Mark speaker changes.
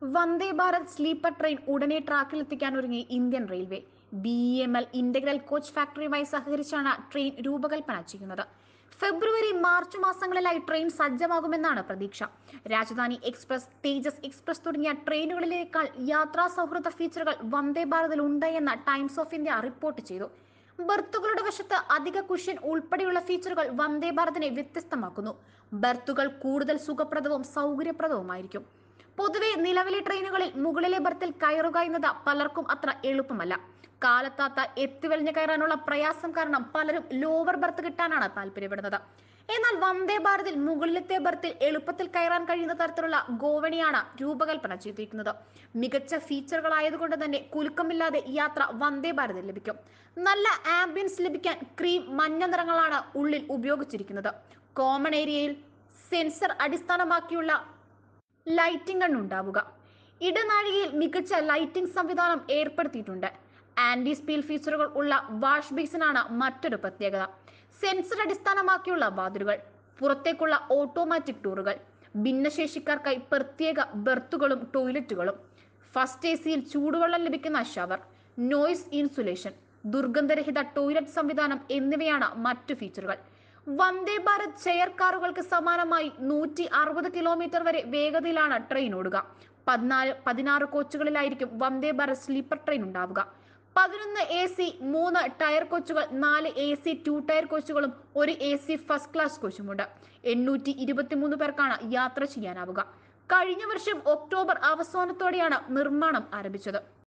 Speaker 1: വന്ദേ Bharat sleeper train ഉടനെ ട്രാക്കിലെത്തിക്കാൻ ഒരുങ്ങി Indian railway B M L integral coach ഫാക്ടറിയുമായി സഹകരിച്ചാണ് ട്രെയിൻ രൂപകൽപ്പന ചെയ്യുന്നത് ഫെബ്രുവരി മാർച്ച് മാസങ്ങളിലായി ട്രെയിൻ സജ്ജമാകുമെന്നാണ് പ്രതീക്ഷ രാജധാനി എക്സ്പ്രസ് തേജസ് എക്സ്പ്രസ് തുടങ്ങിയ ട്രെയിനുകളിലേക്കാൾ യാത്രാ സൗഹൃദ ഫീച്ചറുകൾ വന്ദേ ഭാരതിൽ ഉണ്ട് എന്ന് ടൈംസ് ഓഫ് ഇന്ത്യ റിപ്പോർട്ട് ചെയ്തു ബർത്തുകളുടെ വശത്ത് അധിക കുഷ്യൻ ഉൾപ്പെടെയുള്ള ഫീച്ചറുകൾ വന്ദേ ഭാരതിനെ വ്യത്യസ്തമാക്കുന്നു ബർത്തുകൾ കൂടുതൽ സുഖപ്രദവും സൗകര്യപ്രദവുമായിരിക്കും പൊതുവെ നിലവിലെ ട്രെയിനുകളിൽ മുകളിലെ ബർത്തിൽ കയറുക എന്നത് പലർക്കും അത്ര എളുപ്പമല്ല കാലത്താത്ത എത്തിവലിഞ്ഞ് കയറാനുള്ള പ്രയാസം കാരണം പലരും ലോവർ ബർത്ത് കിട്ടാനാണ് താല്പര്യപ്പെടുന്നത് എന്നാൽ വന്ദേ ഭാരതിൽ മുകളിലത്തെ ബർത്തിൽ എളുപ്പത്തിൽ കയറാൻ കഴിയുന്ന തരത്തിലുള്ള ഗോവണിയാണ് രൂപകൽപ്പന ചെയ്തിരിക്കുന്നത് മികച്ച ഫീച്ചറുകളായതുകൊണ്ട് തന്നെ കുലുക്കമില്ലാതെ യാത്ര വന്ദേ ഭാരതിൽ ലഭിക്കും നല്ല ആംബിയൻസ് ലഭിക്കാൻ ക്രീം മഞ്ഞ നിറങ്ങളാണ് ഉള്ളിൽ ഉപയോഗിച്ചിരിക്കുന്നത് കോമൺ ഏരിയയിൽ സെൻസർ അടിസ്ഥാനമാക്കിയുള്ള ലൈറ്റിംഗ് ആണ് ഉണ്ടാവുക ഇടനാഴികയിൽ മികച്ച ലൈറ്റിംഗ് സംവിധാനം ഏർപ്പെടുത്തിയിട്ടുണ്ട് ആന്റി സ്പീൽ ഫീച്ചറുകൾ ഉള്ള വാഷ് ബേസിനാണ് മറ്റൊരു പ്രത്യേകത സെൻസർ അടിസ്ഥാനമാക്കിയുള്ള വാതിലുകൾ പുറത്തേക്കുള്ള ഓട്ടോമാറ്റിക് ഡോറുകൾ ഭിന്നശേഷിക്കാർക്കായി പ്രത്യേക ബെർത്തുകളും ടോയ്ലറ്റുകളും ഫസ്റ്റ് എ സിയിൽ ചൂടുവെള്ളം ലഭിക്കുന്ന ഷവർ നോയ്സ് ഇൻസുലേഷൻ ദുർഗന്ധരഹിത ടോയ്ലറ്റ് സംവിധാനം എന്നിവയാണ് മറ്റു ഫീച്ചറുകൾ വന്ദേ ഭാരത് ചെയർ കാറുകൾക്ക് സമാനമായി നൂറ്റി അറുപത് കിലോമീറ്റർ വരെ വേഗതയിലാണ് ട്രെയിൻ ഓടുക പതിനാല് പതിനാറ് കോച്ചുകളിലായിരിക്കും വന്ദേ ഭാരത് സ്ലീപ്പർ ട്രെയിൻ ഉണ്ടാവുക പതിനൊന്ന് എ സി മൂന്ന് ടയർ കോച്ചുകൾ നാല് എ സി ടു ടയർ കോച്ചുകളും ഒരു എ സി ഫസ്റ്റ് ക്ലാസ് കോച്ചുമുണ്ട് എണ്ണൂറ്റി ഇരുപത്തിമൂന്ന് പേർക്കാണ് യാത്ര ചെയ്യാനാവുക കഴിഞ്ഞ വർഷം ഒക്ടോബർ അവസാനത്തോടെയാണ് നിർമ്മാണം ആരംഭിച്ചത്